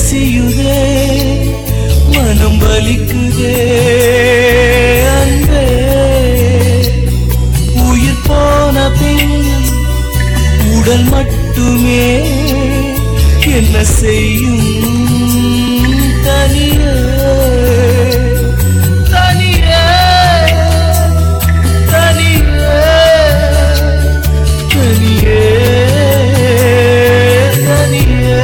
கசியுதே மனம் வலிக்குதே அன்பே உயிர் போன பின் உடல் மட்டுமே என்ன செய்யும் தனியே தனியே தனியே தனியே தனியே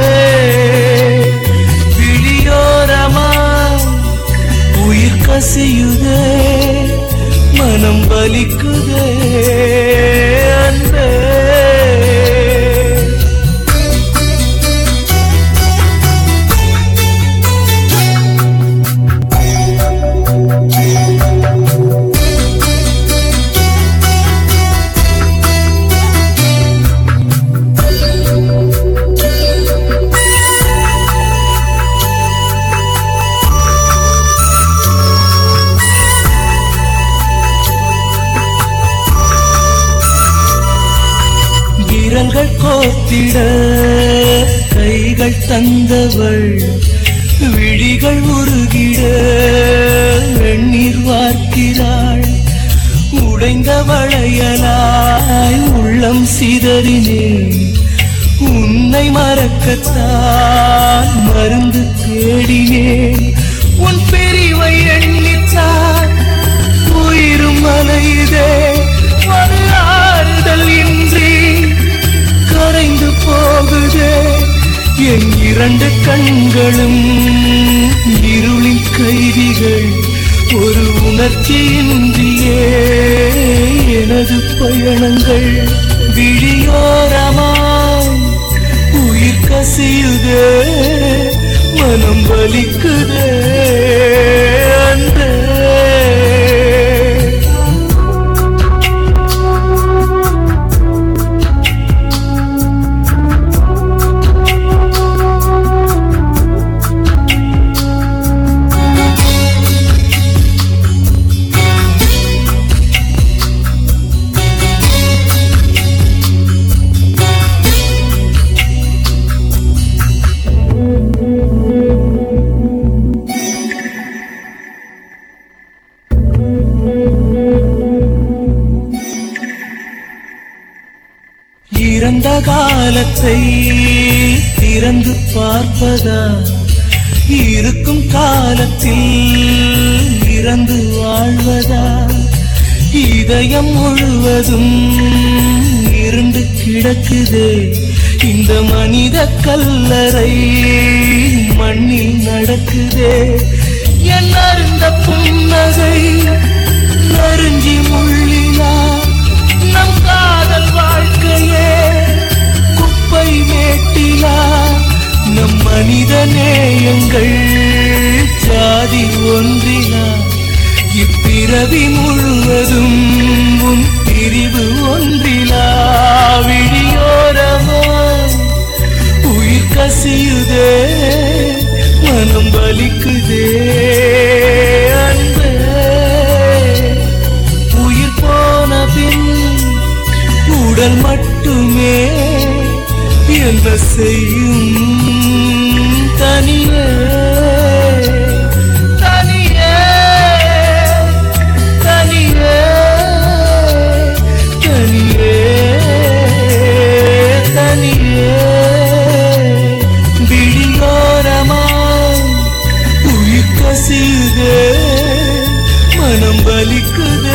விழியோரமா உயிர் கசியுதே மனம் வலிக்குதே அன்பே விரல்கள் கோத்திட கைகள் தந்தவள் விழிகள் உருகிட வெந்நீர் வார்க்கிறாள் உடைந்த வளையலாய் உள்ளம் சிதறினேன் உன்னை மறக்கத்தான் மருந்து தேடினேன் உன் பிரிவை எண்ணித்தான் உயிரும் அலையுதே ஒரு ஆறுதல் இன்றி கரைந்து போகுதே என் இரண்டு கண்களும் இருளின் கைதிகள் ஒரு உணர்ச்சியின்றியே எனது பயணங்கள் விழியோரமாய் உயிர் கசியுதே மனம் வலிக்குதே அன்பே இறந்த காலத்தை திறந்து பார்ப்பதா இருக்கும் காலத்தில் இறந்து வாழ்வதா இதயம் முழுவதும் இருண்டு கிடக்குதே இந்த மனித கல்லறை மண்ணில் நடக்குதே என் அருந்த புன்னகை நறுஞ்சி முள்ளினா நம் காதல் வாழ்க்கையே குப்பை மேட்டிலா நம் மனித நேயங்கள் ஜாதி ஒன்றினா இப்பிறவி முழுவதும் உன் பிரிவு ஒன்றிலா விழியோரமா உயிர் கசியுதே மனம் வலிக்குதே அன்பே உயிர் போன பின் உடல் மட்டுமே என்ன செய்யும் தனியே தனியே தனியே தனியே தனியே விழியோரமாய் உயிர் கசியுதே மனம் வலிக்குதே